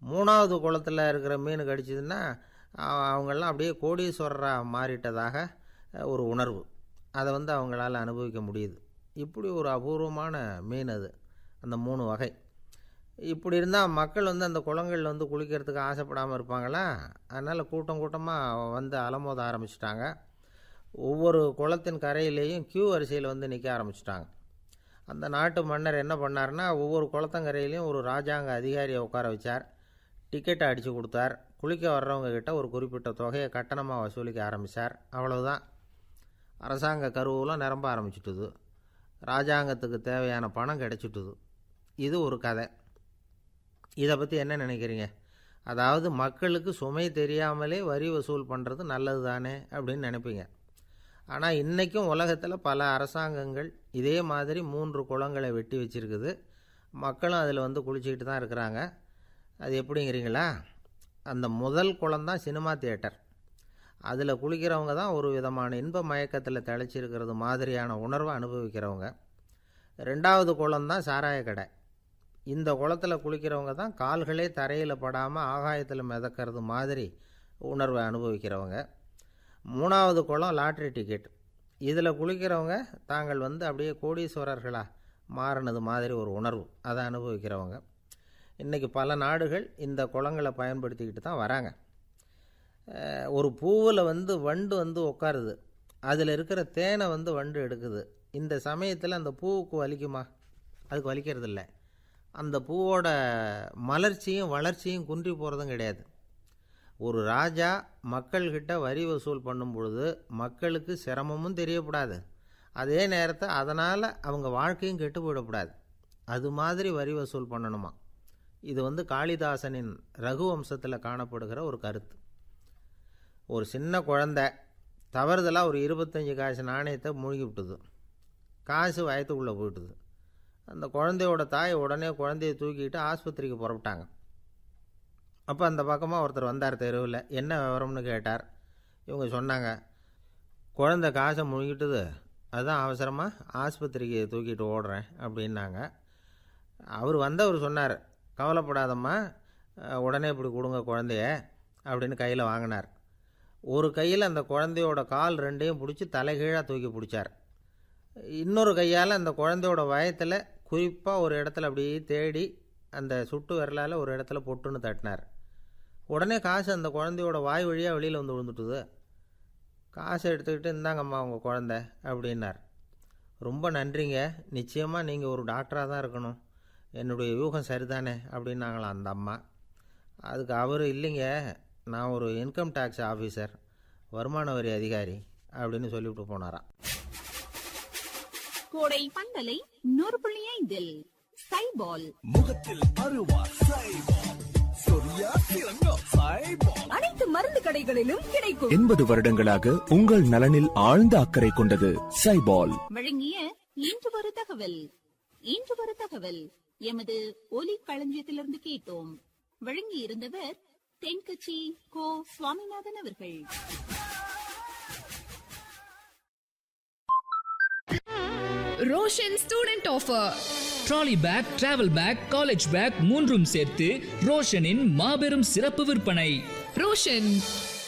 மூணாவது குளத்தில் இருக்கிற மீன் கடிச்சதுன்னா அ- அவங்கெல்லாம் அப்படியே கோடீஸ்வரராக மாறிட்டதாக அஹ், ஒரு உணர்வு அதை வந்து அவங்களால அனுபவிக்க முடியுது இப்படி ஒரு அபூர்வமான மீன் அது அந்த மூணு வகை இப்படி இருந்தால் மக்கள் வந்து அந்த குளங்களில் வந்து குளிக்கிறதுக்கு ஆசைப்படாமல் இருப்பாங்களா அதனால் கூட்டம் கூட்டமாக வந்து அலமோத ஆரம்பிச்சிட்டாங்க ஒவ்வொரு குளத்தின் கரையிலேயும் கியூ வரிசையில் வந்து நிற்க ஆரம்பிச்சிட்டாங்க அந்த நாட்டு மன்னர் என்ன பண்ணாருன்னா ஒவ்வொரு குளத்தங்கரையிலையும் ஒரு ராஜாங்க அதிகாரியை உட்கார வச்சார் டிக்கெட்டை அடித்து கொடுத்தார் குளிக்க வர்றவங்க கிட்ட ஒரு குறிப்பிட்ட தொகையை கட்டணமாக வசூலிக்க ஆரம்பித்தார் அவ்வளவுதான் அரசாங்க கருவூலம் நிரம்ப ஆரம்பிச்சிட்டுது ராஜாங்கத்துக்கு தேவையான பணம் கிடைச்சிட்டுது இது ஒரு கதை இதை பற்றி என்ன நினைக்கிறீங்க அதாவது மக்களுக்கு சுமை தெரியாமலே வரி வசூல் பண்ணுறது நல்லது தானே அப்படின்னு நினைப்பீங்க ஆனால் இன்றைக்கும் உலகத்தில் பல அரசாங்கங்கள் இதே மாதிரி மூன்று குளங்களை வெட்டி வச்சிருக்குது மக்களும் அதில் வந்து குளிச்சுக்கிட்டு தான் இருக்கிறாங்க அது எப்படிங்கிறீங்களா அந்த முதல் குளம் தான் சினிமா தியேட்டர் அதில் குளிக்கிறவங்க தான் ஒரு விதமான இன்ப மயக்கத்தில் திளைச்சிருக்கிறது மாதிரியான உணர்வை அனுபவிக்கிறவங்க ரெண்டாவது குளம் தான் சாராய கடை இந்த குளத்தில் குளிக்கிறவங்க தான் கால்களே தரையில் படாமல் ஆகாயத்தில் மிதக்கிறது மாதிரி உணர்வை அனுபவிக்கிறவங்க மூணாவது குளம் லாட்ரி டிக்கெட் இதில் குளிக்கிறவங்க தாங்கள் வந்து அப்படியே கோடீஸ்வரர்களாக மாறினது மாதிரி ஒரு உணர்வு அதை அனுபவிக்கிறவங்க இன்றைக்கி பல நாடுகள் இந்த குளங்களை பயன்படுத்திக்கிட்டு தான் வராங்க அஹ், ஒரு பூவில் வந்து வண்டு வந்து உட்காருது அதில் இருக்கிற தேனை வந்து வண்டு எடுக்குது இந்த சமயத்தில் அந்த பூவுக்கு வலிக்குமா அதுக்கு வலிக்கிறது இல்லை அந்த பூவோட மலர்ச்சியும் வளர்ச்சியும் குன்றி போகிறதும் கிடையாது ஒரு ராஜா மக்கள்கிட்ட வரி வசூல் பண்ணும் பொழுது மக்களுக்கு சிரமமும் தெரியக்கூடாது அதே நேரத்தை அதனால் அவங்க வாழ்க்கையும் கெட்டு போயிடக்கூடாது அது மாதிரி வரி வசூல் பண்ணணுமா இது வந்து காளிதாசனின் ரகுவம்சத்தில் காணப்படுகிற ஒரு கருத்து ஒரு சின்ன குழந்தை தவறுதலாக ஒரு இருபத்தஞ்சி காசு நாணயத்தை மூழ்கி விட்டுது காசு வயத்துக்குள்ளே போயிட்டுது அந்த குழந்தையோட தாய் உடனே குழந்தைய தூக்கிட்டு ஆஸ்பத்திரிக்கு புறப்பட்டாங்க அப்போ அந்த பக்கமாக ஒருத்தர் வந்தார் தெருவில் என்ன விவரம்னு கேட்டார் இவங்க சொன்னாங்க குழந்தை காசை முழுங்கிட்டுது அதுதான் அவசரமாக ஆஸ்பத்திரிக்கு தூக்கிட்டு ஓடுறேன் அப்படின்னாங்க அவர் வந்தவர் சொன்னார் கவலைப்படாதம்மா அஹ், உடனே இப்படி கொடுங்க குழந்தைய அப்படின்னு கையில் வாங்கினார் ஒரு கையில் அந்த குழந்தையோட கால் ரெண்டையும் பிடிச்சி தலைகீழாக தூக்கி பிடிச்சார் இன்னொரு கையால் அந்த குழந்தையோட வயத்தில் குறிப்பாக ஒரு இடத்துல அப்படியே தேடி அந்த சுட்டு விரலால் ஒரு இடத்துல பொட்டுன்னு தட்டினார் உடனே காசு அந்த குழந்தையோட வாய் வழியாக வெளியில் வந்து விழுந்துட்டுது காசை எடுத்துக்கிட்டு இந்தாங்கம்மா உங்கள் குழந்தை அப்படின்னார் ரொம்ப நன்றிங்க நிச்சயமாக நீங்கள் ஒரு டாக்டராக தான் இருக்கணும் என்னுடைய யூகம் சரிதானே அப்படின்னாங்களாம் அந்த அம்மா அதுக்கு அவர் இல்லைங்க நான் ஒரு இன்கம் டேக்ஸ் ஆஃபீஸர் வருமான வரி அதிகாரி அப்படின்னு சொல்லிவிட்டு போனாராம் கோடை பந்தலை நூறு புள்ளி ஐந்தில் சைபால் முகத்தில் அருவா சைபால் சொரியா திறங்க சைபால் அனைத்து மருந்து கடைகளிலும் கிடைக்கும் எண்பது வருடங்களாக உங்கள் நலனில் ஆழ்ந்த அக்கறை கொண்டது சைபால் வழங்கிய இன்று ஒரு தகவல் இன்று ஒரு தகவல் எமது ஒலி களஞ்சியத்திலிருந்து கேட்டோம் வழங்கி இருந்தவர் தென்கட்சி கோ சுவாமிநாதன் அவர்கள் Roshan student offer trolley bag travel bag college bag மூன்றும் சேர்த்து ரோஷனின் மாபெரும் சிறப்பு விற்பனை ரோஷன்